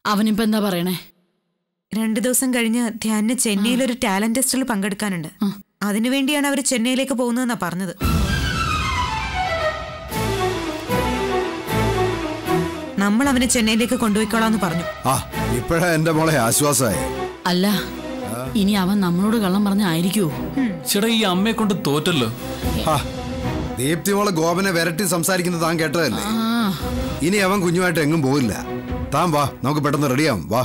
അവനിപ്പോ എന്താ പറയണേ രണ്ടു ദിവസം കഴിഞ്ഞ് ധ്യാനിന് ചെന്നൈയിൽ ഒരു ടാലന്റ് ടെസ്റ്റിൽ പങ്കെടുക്കാനുണ്ട് അതിനുവേണ്ടിയാണ് അവർ ചെന്നൈയിലേക്ക് പോകുന്നതെന്നാ പറഞ്ഞത് നമ്മൾ അവനെ ചെന്നൈയിലേക്ക് കൊണ്ടുപോയിക്കോളാന്ന് പറഞ്ഞു ആ ഇപ്പോഴാ എന്റെ മോളെ ആശ്വാസമായി അല്ല ഇനി അവൻ നമ്മളോട് കള്ളം പറഞ്ഞായിരിക്കുവോ ചേട്ടാ ഈ അമ്മയെ കൊണ്ട് തോറ്റല്ലോ ആ ദീപ്തി മോളെ ഗോപനെ വിരട്ടി സംസാരിക്കുന്നത് താൻ കേട്ടതല്ലേ ആ ഇനി അവൻ കുഞ്ഞുമായിട്ട് എങ്ങും പോയില്ല താൻ വാ നമുക്ക് പെട്ടെന്ന് റെഡിയാവും വാ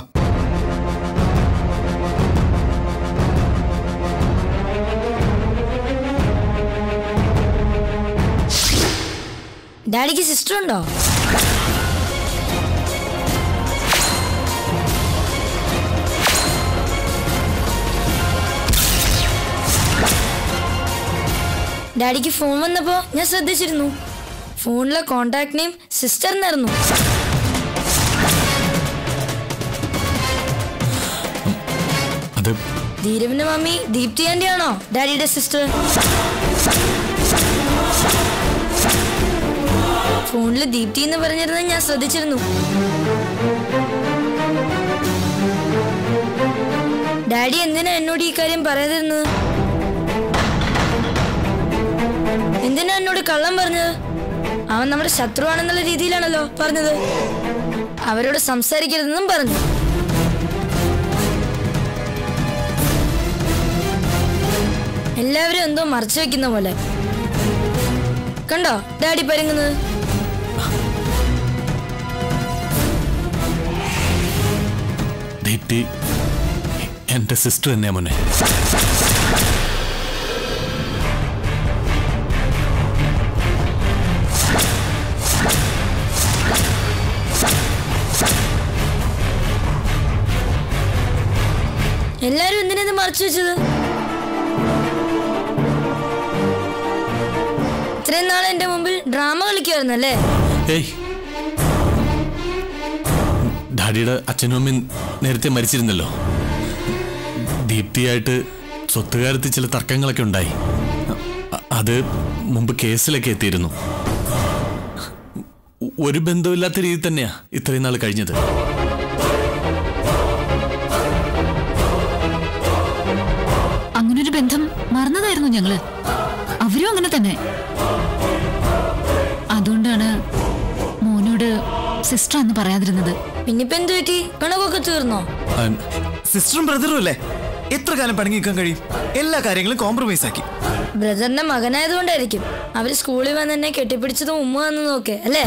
ഡാഡിക്ക് സിസ്റ്റർ ഉണ്ടോ ഡാഡിക്ക് ഫോൺ വന്നപ്പോ ഞാൻ ശ്രദ്ധിച്ചിരുന്നു ഫോണിലെ കോണ്ടാക്ട് നെയിം സിസ്റ്റർ എന്നായിരുന്നു അത് ധീരവിന്റെ മമ്മി ദീപ്തി ആന്റി ആണോ ഡാഡിയുടെ സിസ്റ്റർ ഫോണിൽ ദീപ്തി എന്ന് പറഞ്ഞിരുന്നത് ഞാൻ ശ്രദ്ധിച്ചിരുന്നു ഡാഡി എന്തിനാ എന്നോട് ഈ കാര്യം പറയാതിരുന്നത് എന്തിനാ എന്നോട് കള്ളം പറഞ്ഞത് അവൻ നമ്മുടെ ശത്രുവാണെന്നുള്ള രീതിയിലാണല്ലോ പറഞ്ഞത് അവരോട് സംസാരിക്കരുതെന്നും പറഞ്ഞു എല്ലാവരും എന്തോ മറച്ചു വെക്കുന്ന പോലെ കണ്ടോ ഡാഡി പരുങ്ങുന്നത് ദീപ്തി എന്റെ സിസ്റ്റർ തന്നെയാ മോനെ എല്ലാരും എന്തിനാ ഇത് മറച്ചു വെച്ചത് ഇത്രയും നാൾ എന്റെ മുമ്പിൽ ഡ്രാമ കളിക്കുമായിരുന്നല്ലേ ഏയ് ഡാഡിയുടെ അച്ഛനും അമ്മയും നേരത്തെ മരിച്ചിരുന്നല്ലോ ദീപ്തിയായിട്ട് സ്വത്തുകാരത്തിൽ ചില തർക്കങ്ങളൊക്കെ ഉണ്ടായി അ- അത് മുമ്പ് കേസിലൊക്കെ എത്തിയിരുന്നു ഒരു ബന്ധമില്ലാത്ത രീതിയിൽ തന്നെയാ ഇത്രയും നാൾ കഴിഞ്ഞത് അങ്ങനൊരു ബന്ധം മറന്നതായിരുന്നു ഞങ്ങള് അവരും അങ്ങനെ തന്നെ അതുകൊണ്ടാണ് മോനോട് സിസ്റ്റർ എന്ന് പറയാതിരുന്നത് പിന്നിപ്പോ എന്ത് പറ്റി പിണക്കൊക്കെ തീർന്നോ ആ, സിസ്റ്ററും ബ്രദറും അല്ലേ എത്ര കാലം പണങ്ങി നിൽക്കാൻ കഴിയും എല്ലാ കാര്യങ്ങളും കോംപ്രമൈസ് ആക്കി ബ്രദറിന്റെ മകനായതുകൊണ്ടായിരിക്കും അവര് സ്കൂളിൽ വന്ന് എന്നെ കെട്ടിപ്പിടിച്ചതും ഉമ്മ വന്നതും ഒക്കെ അല്ലേ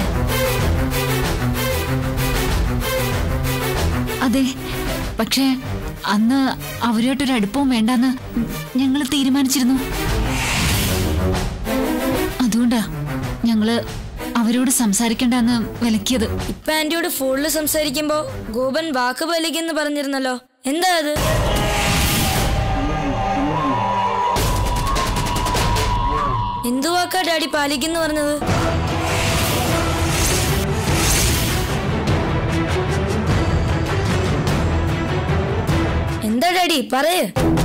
അതെ പക്ഷേ അന്ന് അവരുമായിട്ടൊരു അടുപ്പവും വേണ്ടെന്ന് ഞങ്ങൾ തീരുമാനിച്ചിരുന്നു അതുകൊണ്ടാ ഞങ്ങള് അവരോട് സംസാരിക്കണ്ടെന്ന് വിലക്കിയത് ഇപ്പൊ ആന്റിയോട് ഫോണിൽ സംസാരിക്കുമ്പോ ഗോപൻ വാക്ക് പാലിക്കെന്ന് പറഞ്ഞിരുന്നല്ലോ എന്താ അത് എന്തു വാക്കാ ഡാഡി പാലിക്കെന്ന് പറഞ്ഞത് എന്താ ഡാഡി പറയേ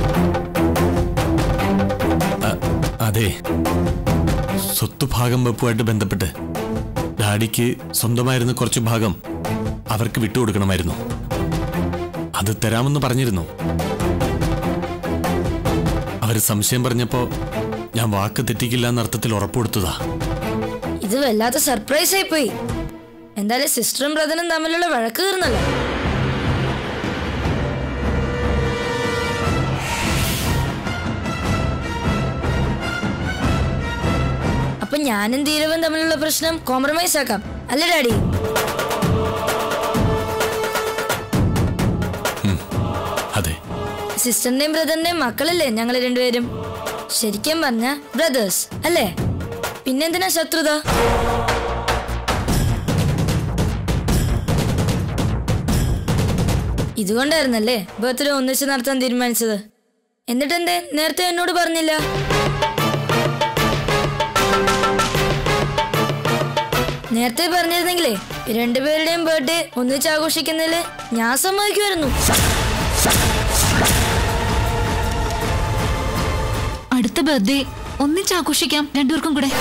അ- അതെ സ്വത്ത് ഭാഗം വെപ്പുമായിട്ട് ബന്ധപ്പെട്ട് ഡാഡിക്ക് സ്വന്തമായിരുന്ന കുറച്ച് ഭാഗം അവർക്ക് വിട്ടുകൊടുക്കണമായിരുന്നു അത് തരാമെന്ന് പറഞ്ഞിരുന്നു അവർ സംശയം പറഞ്ഞപ്പോ ഞാൻ വാക്ക് തെറ്റിക്കില്ല എന്ന അർത്ഥത്തിൽ ഉറപ്പ് കൊടുത്തതാ ഇത് വല്ലാത്ത സർപ്രൈസ് ആയി പോയി എന്തായാലും സിസ്റ്ററും ബ്രദറും തമ്മിലുള്ള വഴക്ക് തീർന്നല്ലോ അപ്പൊ ഞാനും ധീരവും തമ്മിലുള്ള പ്രശ്നം കോംപ്രമൈസ് ആക്കാം അല്ലേ ഡാഡി അതെ സിസ്റ്ററിന്റെയും ബ്രദറിന്റെയും മക്കളല്ലേ ഞങ്ങൾ രണ്ടുപേരും ശരിക്കും പറഞ്ഞ ബ്രദേഴ്സ് അല്ലേ പിന്നെന്തിനാ ശത്രുത ഇതുകൊണ്ടായിരുന്നല്ലേ ബർത്ത്ഡേ ഒന്നിച്ച് നടത്താൻ തീരുമാനിച്ചത് എന്നിട്ടെന്തേ നേരത്തെ എന്നോട് പറഞ്ഞില്ല നേരത്തെ പറഞ്ഞിരുന്നെങ്കിലേ രണ്ടുപേരുടെയും ബർത്ത്ഡേ ഒന്നിച്ച് ആഘോഷിക്കുന്നതിൽ ഞാൻ സമ്മതിക്കുമായിരുന്നു അടുത്ത ബർത്ത്ഡേ ഒന്നിച്ച് ആഘോഷിക്കാം രണ്ടുപേർക്കും കൂടെ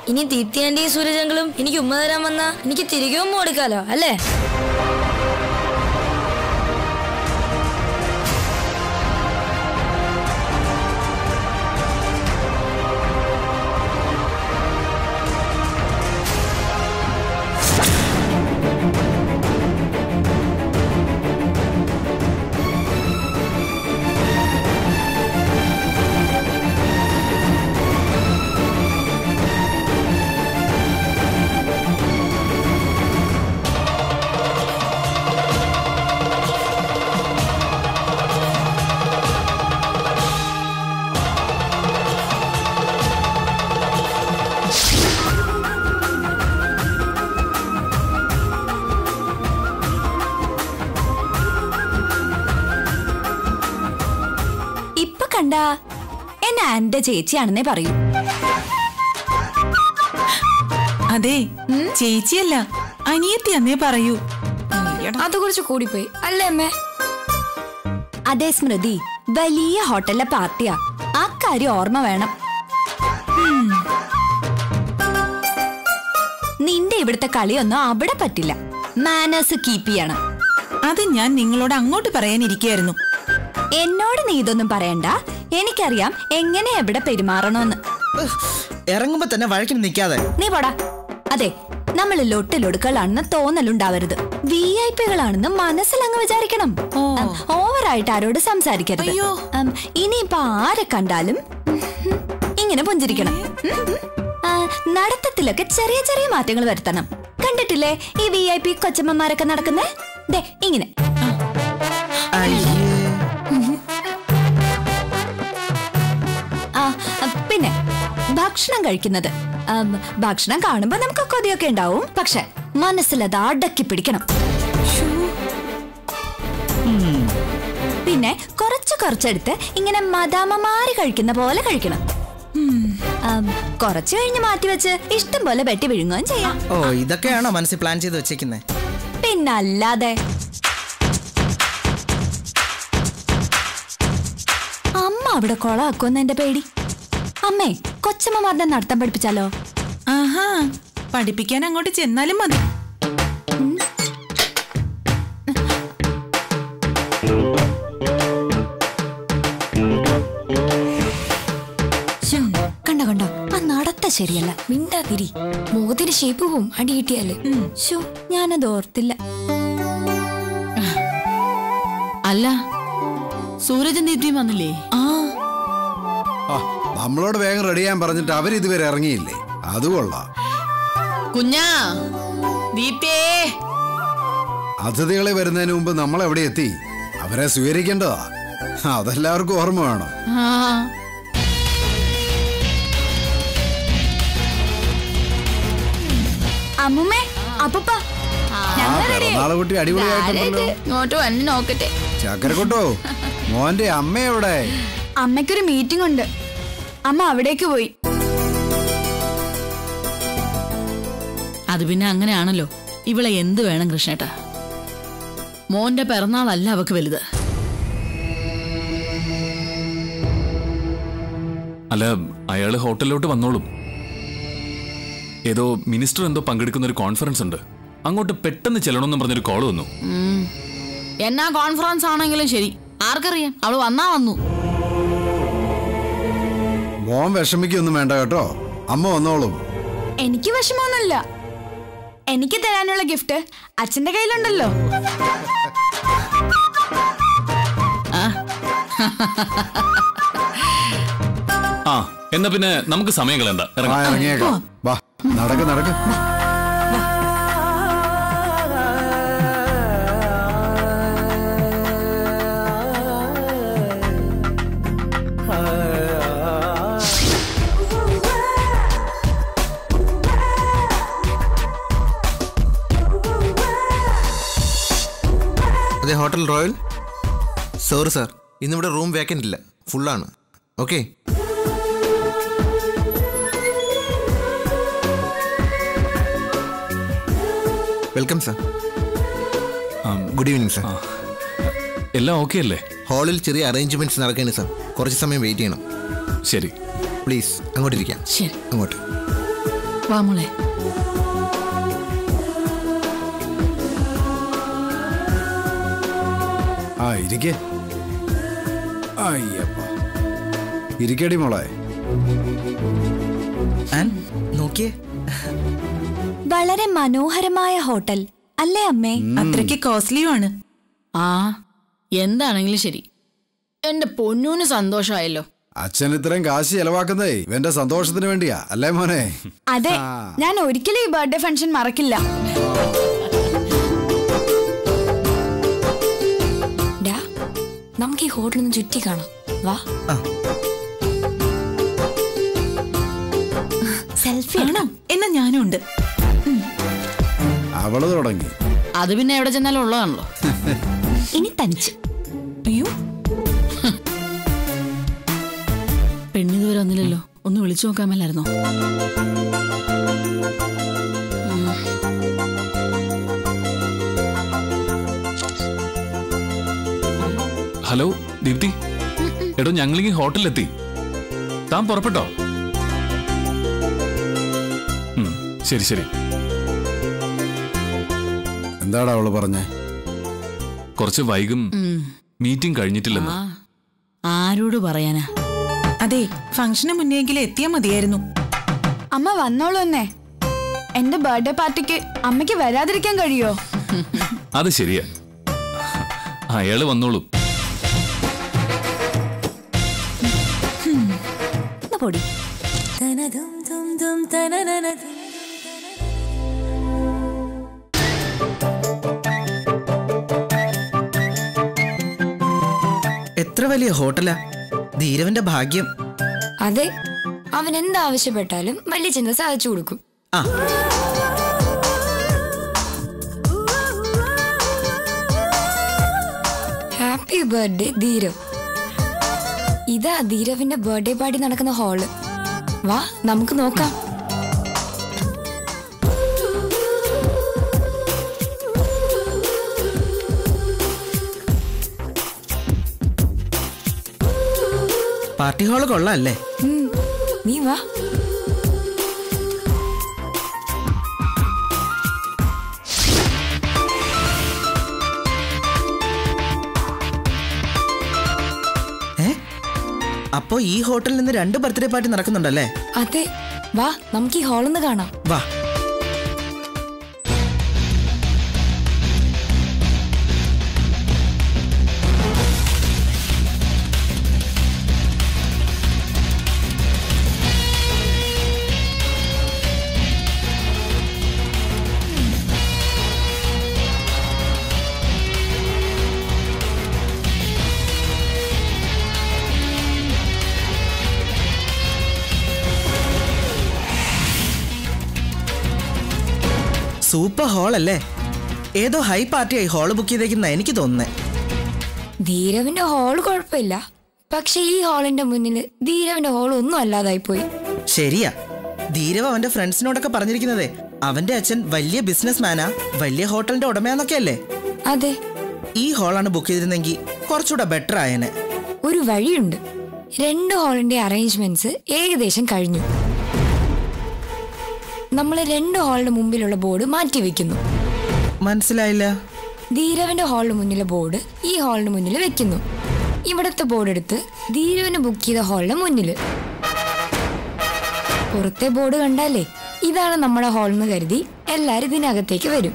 ഇനി ദീപ്തി ആന്റിയും സൂരജങ്കളും എനിക്ക് ഉമ്മ തരാൻ വന്നാ എനിക്ക് തിരികെ ഉമ്മ കൊടുക്കാലോ അല്ലേ ഇപ്പൊ കണ്ട എന്നെ എന്റെ ചേച്ചിയാണെന്നേ പറയൂ അതെ ചേച്ചിയല്ല അനിയത്തി എന്നേ പറയൂ അത് കുറച്ച് കൂടിപ്പോയി അല്ലേ അമ്മേ അതേ സ്മൃതി വലിയ ഹോട്ടലിലെ പാർട്ടിയാ ആ കാര്യം ഓർമ്മ വേണം ഉം. നിന്റെ ഇവിടുത്തെ കളിയൊന്നും അവിടെ പറ്റില്ല മാനേഴ്സ് കീപ്പ് ചെയ്യണം അത് ഞാൻ നിങ്ങളോട് അങ്ങോട്ട് പറയാനിരിക്കായിരുന്നു എന്നോട് നീ ഇതൊന്നും പറയണ്ട എനിക്കറിയാം എങ്ങനെ എവിടെ പെരുമാറണമെന്ന് ഇറങ്ങുമ്പോ തന്നെ വഴക്കിന് നിൽക്കാതെ നീ പോടാ അതെ നമ്മൾ ലൊട്ടിലൊടുക്കളാണെന്ന് തോന്നലുണ്ടാവരുത് വി ഐ പികളാണെന്ന് മനസ്സിലങ്ങ് വിചാരിക്കണം ഉം, ഓവറായിട്ട് ആരോട് സംസാരിക്കരുത് ഉം, ഇനിയിപ്പൊ ആരെ കണ്ടാലും ഉം, ഇങ്ങനെ പുഞ്ചിരിക്കണം ഉം, ഉം. ആ, നടത്തത്തിലൊക്കെ ചെറിയ ചെറിയ മാറ്റങ്ങൾ വരുത്തണം കണ്ടിട്ടില്ലേ ഈ വി ഐ പി കൊച്ചമ്മമാരൊക്കെ നടക്കുന്നേ ദേ ഇങ്ങനെ ആ ആ, പിന്നെ ഭക്ഷണം കഴിക്കുന്നത് ആം, ഭക്ഷണം കാണുമ്പോ നമുക്ക് കൊതിയൊക്കെ ഉണ്ടാവും പക്ഷെ മനസ്സിലത് അടക്കി പിടിക്കണം ഉം. പിന്നെ കുറച്ച് കുറച്ചെടുത്ത് ഇങ്ങനെ മദാമമാര് കഴിക്കുന്ന പോലെ കഴിക്കണം ഉം. ആം, കുറച്ച് കഴിഞ്ഞ് മാറ്റി വെച്ച് ഇഷ്ടം പോലെ വെട്ടി വിഴുങ്ങുകയും ചെയ്യാം ഓ ഇതൊക്കെയാണോ മനസ്സിൽ പ്ലാൻ ചെയ്ത് വെച്ചേക്കുന്നത് പിന്നല്ലാതെ അമ്മ അവിടെ കൊളാക്കുമെന്ന് എന്റെ പേടി അമ്മേ കൊച്ചമ്മമാരുടെ നടത്തം പഠിപ്പിച്ചാലോ ആഹാ പഠിപ്പിക്കാൻ അങ്ങോട്ട് ചെന്നാലും മതി ശ്ശോ, കണ്ടോ കണ്ടോ ആ നടത്ത ശരിയല്ല മിണ്ടാതിരി മുഖത്തിന് ഷേപ്പ് പോവും അടി കിട്ടിയാല് ശോ ഞാനത് ഓർത്തില്ല അല്ല സൂരജൻ ദീപ്തിയും വന്നില്ലേ ആ ആ നമ്മളോട് വേഗം റെഡി ചെയ്യാൻ പറഞ്ഞിട്ട് അവരിതുവരെ ഇറങ്ങിയില്ലേ അത് കൊള്ളാം കുഞ്ഞാ ദീപ്തിയേ അതിഥികളെ വരുന്നതിന് മുമ്പ് നമ്മൾ എവിടെ എത്തി അവരെ സ്വീകരിക്കേണ്ടതാ അതെല്ലാവർക്കും ഓർമ്മ വേണം ആ അമ്മുമ്മേ അപ്പൂപ്പ ആ പിറന്നാള് കുട്ടി അടിപൊളിയായിട്ടുണ്ടല്ലോ ഇങ്ങോട്ട് വന്ന് നോക്കട്ടെ ചക്കരക്കൊട്ടോ മോന്റെ അമ്മ എവിടെ അമ്മയ്ക്കൊരു മീറ്റിംഗ് ഉണ്ട് അമ്മ അവിടേക്ക് പോയി അത് പിന്നെ അങ്ങനെയാണല്ലോ ഇവളെ എന്ത് വേണം കൃഷ്ണേട്ടാ മോന്റെ പിറന്നാളല്ല അവക്ക് വലുത് അല്ല അയാള് ഹോട്ടലിലോട്ട് വന്നോളും ഏതോ മിനിസ്റ്റർ എന്തോ പങ്കെടുക്കുന്ന ഒരു കോൺഫറൻസ് ഉണ്ട് അങ്ങോട്ട് പെട്ടെന്ന് ചെല്ലണമെന്നും പറഞ്ഞൊരു കോൾ വന്നു ഉം. എന്നാ കോൺഫറൻസ് ആണെങ്കിലും ശരി ആർക്കറിയാം അവള് വന്നാ വന്നു മോൻ വിഷമിക്കൊന്നും വേണ്ട കേട്ടോ അമ്മ വന്നോളും എനിക്ക് വിഷമമൊന്നുമില്ല എനിക്ക് തരാനുള്ള ഗിഫ്റ്റ് അച്ഛന്റെ കയ്യിലുണ്ടല്ലോ ആ എന്നാ പിന്നെ നമുക്ക് സമയം കളയണ്ട ആ ഇറങ്ങാം ഇറങ്ങിയേക്കാം വാ നടക്ക് നടക്ക് അതെ ഹോട്ടൽ റോയൽ സോറി സാർ ഇന്നിവിടെ റൂം വേക്കൻ്റ് ഇല്ല ഫുള്ളാണ് okay welcome sir good evening sir എല്ലാം ഓക്കെ അല്ലേ ഹാളിൽ ചെറിയ അറേഞ്ച്മെന്റ്സ് നടക്കുകയാണ് സാർ കുറച്ച് സമയം വെയിറ്റ് ചെയ്യണം ശരി പ്ലീസ് അങ്ങോട്ടിരിക്കാം ശരി അങ്ങോട്ട് വാ മോളെ ആ ഇരിക്കേ അയ്യപ്പ ഇരിക്കടി മോളെ ആൻ നോക്കിയേ വളരെ മനോഹരമായ ഹോട്ടൽ അല്ലേ അമ്മേ അത്രയ്ക്ക് കോസ്റ്റ്ലിയും ആണ് ആ എന്താണെങ്കിലും ശരി എന്റെ പൊന്നൂന് സന്തോഷമായല്ലോ അച്ഛൻ ഇത്രയും കാശ് ചെലവാക്കുന്നേ ഇവന്റെ സന്തോഷത്തിന് വേണ്ടിയാ അല്ലേ മോനെ അതെ ഞാൻ ഒരിക്കലും ഈ ബർത്ത്ഡേ ഫംഗ്ഷൻ മറക്കില്ല ഡാ നമുക്ക് ഈ ഹോട്ടലൊന്ന് ചുറ്റി കാണാം വാ സെൽഫി ആണോ എന്നാ ഞാനും ഉണ്ട് അവള് തുടങ്ങി അത് പിന്നെ എവിടെ ചെന്നാലും ഉള്ളതാണല്ലോ ഇനി തനിച്ച് അയ്യോ പെണ്ണിതുവരെ വന്നില്ലല്ലോ ഒന്ന് വിളിച്ചു നോക്കാൻ മേലായിരുന്നോ ഹലോ ദീപ്തി എടോ ഞങ്ങളിങ്ങി ഹോട്ടലിലെത്തി താൻ പുറപ്പെട്ടോ ഉം, ശരി ശരി എന്താടാ അവള് പറഞ്ഞേ കുറച്ച് വൈകും മീറ്റിംഗ് കഴിഞ്ഞിട്ടില്ലെന്ന് ആ ആരോട് പറയാനാ അതെ ഫംഗ്ഷന് മുന്നെങ്കിലും എത്തിയാ മതിയായിരുന്നു അമ്മ വന്നോളൂ എന്നേ എന്റെ ബർത്ത്ഡേ പാർട്ടിക്ക് അമ്മയ്ക്ക് വരാതിരിക്കാൻ കഴിയോ അത് ശരിയാ അയാള് വന്നോളൂ ഒന്ന് പൊടി എത്ര വലിയ ഹോട്ടലാ ധീരവന്റെ ഭാഗ്യം അതെ അവൻ എന്താവശ്യപ്പെട്ടാലും വലിയ ചിന്ത സാധിച്ചു കൊടുക്കും ആ ഹാപ്പി ബർത്ത്ഡേ ധീരവ് ഇതാ ധീരവിന്റെ ബർത്ത്ഡേ പാർട്ടി നടക്കുന്ന ഹാള് വാ നമുക്ക് നോക്കാം പാർട്ടി ഹാള് കൊള്ളാല്ലേ ഉം, നീ വാ ഏ അപ്പോ ഈ ഹോട്ടലിൽ നിന്ന് രണ്ട് ബർത്ത്ഡേ പാർട്ടി നടക്കുന്നുണ്ടല്ലേ അതെ വാ നമുക്ക് ഈ ഹാളൊന്ന് കാണാം വാ സൂപ്പർ ഹാൾ അല്ലേ ഏതോ ഹൈ പാർട്ടിയായി ഹാള് ബുക്ക് ചെയ്തേക്കുന്ന എനിക്ക് തോന്നുന്നേ ധീരവിന്റെ ഹാൾ കുഴപ്പമില്ല പക്ഷെ ഈ ഹാളിന്റെ മുന്നിൽ ധീരവിന്റെ ഹാൾ ഒന്നും അല്ലാതായി പോയി ശരിയാ ധീരവ് അവന്റെ ഫ്രണ്ട്സിനോടൊക്കെ പറഞ്ഞിരിക്കുന്നതേ അവന്റെ അച്ഛൻ വലിയ ബിസിനസ് മാനാ വലിയ ഹോട്ടലിന്റെ ഉടമയാന്നൊക്കെ അല്ലേ അതെ ഈ ഹാളാണ് ബുക്ക് ചെയ്തിരുന്നെങ്കിൽ കുറച്ചുകൂടെ ബെറ്റർ ആയേനെ ഒരു വഴിയുണ്ട് രണ്ട് ഹാളിന്റെ അറേഞ്ച്മെന്റ്സ് ഏകദേശം കഴിഞ്ഞു നമ്മൾ രണ്ട് ഹാളിന് മുമ്പിലുള്ള ബോർഡ് മാറ്റി വെക്കുന്നു മനസ്സിലായില്ല ധീരവന്റെ ഹാളിന് മുന്നിലെ ബോർഡ് ഈ ഹാളിന് മുന്നിൽ വെക്കുന്നു ഇവിടത്തെ ബോർഡ് എടുത്ത് ധീരവന് ബുക്ക് ചെയ്ത ഹാളിന് മുന്നിൽ പുറത്തെ ബോർഡ് കണ്ടാലേ ഇതാണ് നമ്മുടെ ഹാൾ എന്ന് കരുതി എല്ലാരും ഇതിനകത്തേക്ക് വരും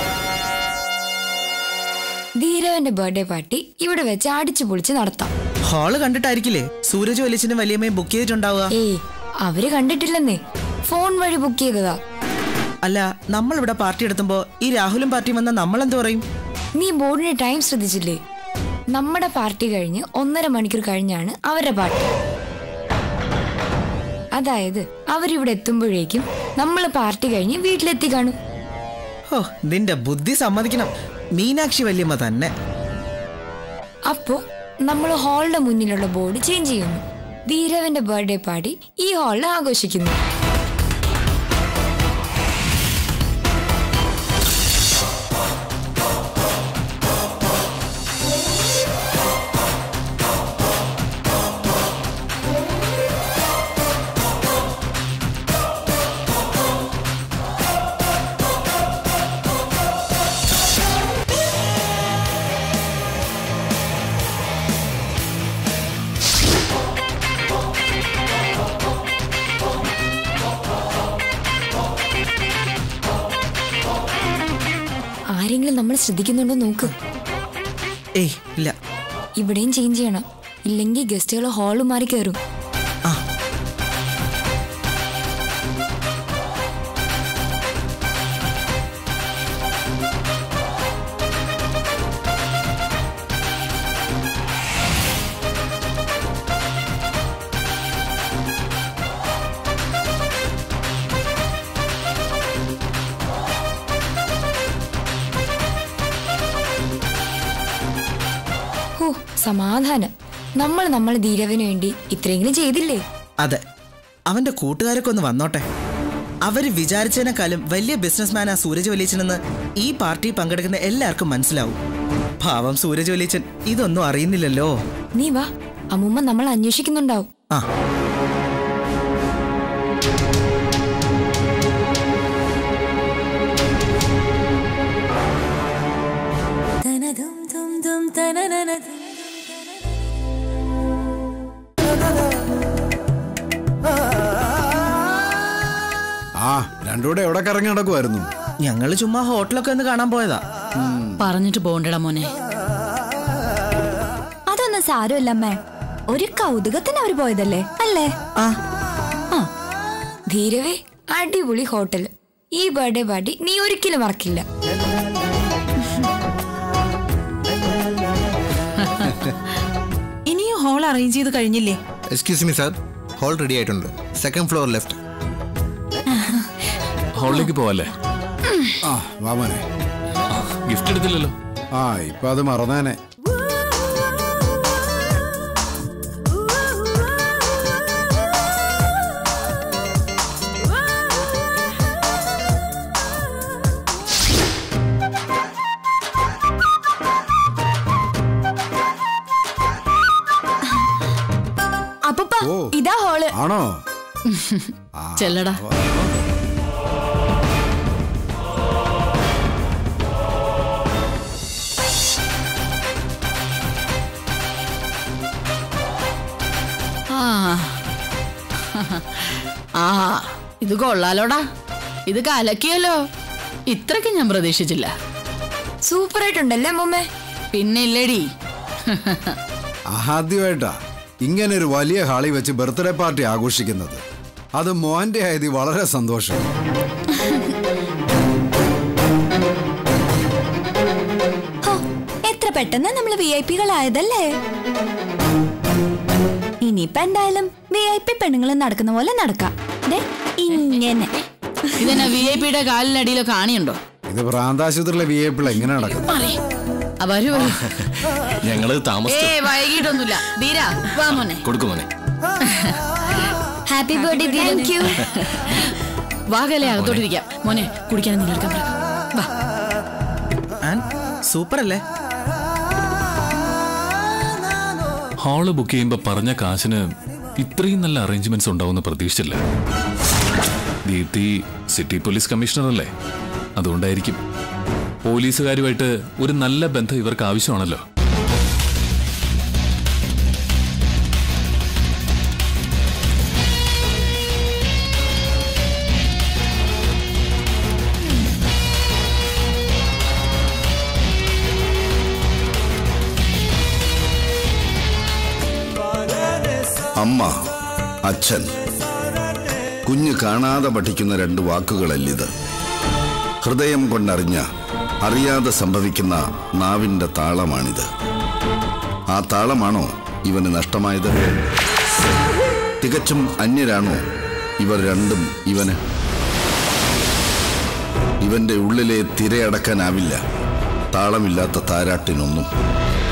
ധീരവന്റെ ബർത്ത്ഡേ പാർട്ടി ഇവിടെ വെച്ച് അടിച്ചു പൊളിച്ച് നടത്താം ഹാള് കണ്ടിട്ടായിരിക്കില്ലേ സൂരജ് വലിയച്ഛനും വലിയമ്മയും ബുക്ക് ചെയ്തിട്ടുണ്ടാവുക ഏയ് അവര് കണ്ടിട്ടില്ലെന്നേ ഫോൺ വഴി ബുക്ക് ചെയ്തതാ അല്ല നമ്മൾ ഇവിടെ പാർട്ടി എടുത്തുമ്പോ ഈ രാഹുലും പാർട്ടിയും വന്ന നമ്മൾ എന്ത് പറയും നീ ബോർഡിന്റെ ടൈം ശ്രദ്ധിച്ചില്ലേ നമ്മുടെ പാർട്ടി കഴിഞ്ഞ് ഒന്നര മണിക്കൂർ കഴിഞ്ഞാണ് അവരുടെ പാർട്ടി അതായത് അവരിവിടെ എത്തുമ്പോഴേക്കും നമ്മൾ പാർട്ടി കഴിഞ്ഞ് വീട്ടിലെത്തി കാണും ഓ നിന്റെ ബുദ്ധി സമ്മതിക്കണം മീനാക്ഷി വല്യമ്മ തന്നെ അപ്പോ നമ്മൾ ഹാളിന്റെ മുന്നിലുള്ള ബോർഡ് ചേഞ്ച് ചെയ്യുന്നു ധീരവന്റെ ബർത്ത്ഡേ പാർട്ടി ഈ ഹാളിൽ ആഘോഷിക്കുന്നു ശ്രദ്ധിക്കുന്നുണ്ടോ നോക്ക് ഏയ് ഇല്ല ഇവിടെയും ചേഞ്ച് ചെയ്യണം ഇല്ലെങ്കിൽ ഗസ്റ്റുകൾ ഹാള് മാറി കയറും ഹോ സമാധാനം നമ്മൾ നമ്മൾ ധീരവിന് വേണ്ടി ഇത്രയെങ്കിലും ചെയ്തില്ലേ അതെ അവന്റെ കൂട്ടുകാരൊക്കെ ഒന്ന് വന്നോട്ടെ അവര് വിചാരിച്ചതിനേക്കാളും വലിയ ബിസിനസ്മാനാ സൂരജ് വലിയച്ചനെന്ന് ഈ പാർട്ടി പങ്കെടുക്കുന്ന എല്ലാവർക്കും മനസ്സിലാവും പാവം സൂരജ് വലിയച്ചൻ ഇതൊന്നും അറിയുന്നില്ലല്ലോ നീ വാ അമ്മൂമ്മ നമ്മൾ അന്വേഷിക്കുന്നുണ്ടാവും ആ ആ രണ്ടുകൂടെ എവിടെ കറങ്ങി നടക്കുമായിരുന്നു ഞങ്ങൾ ചുമ്മാ ഹോട്ടലൊക്കെ ഒന്ന് കാണാൻ പോയതാ പറഞ്ഞിട്ട് പോണ്ടടാ മോനെ അതൊന്നും സാരമില്ലമ്മേ ഒരു കൗതുകത്തിന് അവര് പോയതല്ലേ അല്ലേ ആ ധീരവേ അടിപൊളി ഹോട്ടൽ ഈ ബർത്ത്ഡേ പാർട്ടി നീ ഒരിക്കലും മറക്കില്ല ഇനിയും ഹോൾ അറേഞ്ച് ചെയ്ത് കഴിഞ്ഞില്ലേ excuse me sir hall ready ആയിട്ടുണ്ട് സെക്കൻഡ് ഫ്ലോർ ലെഫ്റ്റ് ഹാളിലേക്ക് പോവല്ലേ ആ വാ മോനെ ഗിഫ്റ്റ് എടുത്തില്ലല്ലോ ആ ഇപ്പൊ അത് മറന്നേനെ അപ്പൂപ്പ ഓ. ഇതാ ഹോള് ആണോ ചെല്ലടാ ആ ആ ഇത് കൊള്ളാലോടാ ഇത് കലക്കിയല്ലോ ഇത്രയ്ക്ക് ഞാൻ പ്രതീക്ഷിച്ചില്ല സൂപ്പർ ആയിട്ടുണ്ടല്ലേ അമ്മൂമ്മേ പിന്നെ ഇല്ലേടി ആദ്യമായിട്ടാ ഇങ്ങനെ ഒരു വലിയ ഹാളി വെച്ച് ബർത്ത്ഡേ പാർട്ടി ആഘോഷിക്കുന്നത് അത് മോന്റെ ആയത് വളരെ സന്തോഷം ഹോ, എത്ര പെട്ടെന്ന് നമ്മൾ വി ഐ പികളായതല്ലേ ഇനിയിപ്പൊ എന്തായാലും വി ഐ പി പെണ്ണുങ്ങൾ നടക്കുന്ന പോലെ നടക്കാം ദേ, ഇങ്ങനെ ഇതെന്നാ വി ഐ പിയുടെ കാലിനടിയിലോ കാണിയുണ്ടോ ഇത് പ്രാന്താശുപത്രിയിലെ വി ഐ പിള്ള എങ്ങനെ നടക്കുന്നത് ആ, വരൂ വരൂ ഞങ്ങള് താമസിച്ചു ഏ വൈകിട്ടൊന്നുമില്ല ധീര വാ മോനെ കൊടുക്കുമോനെ ഹാപ്പി ബർത്ത്ഡേ താങ്ക് യു വാകലെ അകത്തോട്ടിരിക്കാം മോനെ കുടിക്കാൻ എന്തെങ്കിലും എടുക്കാൻ പറ. വാ ആൻ സൂപ്പർ അല്ലേ ഹാള് ബുക്ക് ചെയ്യുമ്പോ പറഞ്ഞ കാശിന് ഇത്രയും നല്ല അറേഞ്ച്മെന്റ്സ് ഉണ്ടാവുമെന്ന് പ്രതീക്ഷിച്ചില്ല ദീപ്തി സിറ്റി പോലീസ് കമ്മീഷണർ അല്ലേ അതുകൊണ്ടായിരിക്കും പോലീസുകാരുമായിട്ട് ഒരു നല്ല ബന്ധം ഇവർക്ക് ആവശ്യമാണല്ലോ അമ്മ അച്ഛൻ കുഞ്ഞ് കാണാതെ പഠിക്കുന്ന രണ്ട് വാക്കുകളല്ലിത് ഹൃദയം കൊണ്ടറിഞ്ഞ അറിയാതെ സംഭവിക്കുന്ന നാവിന്റെ താളമാണിത് ആ താളമാണോ ഇവന് നഷ്ടമായത് തികച്ചും അന്യരാണോ ഇവർ രണ്ടും ഇവന് ഇവന്റെ ഉള്ളിലെ തിരയടക്കാനാവില്ല താളമില്ലാത്ത താരാട്ടിനൊന്നും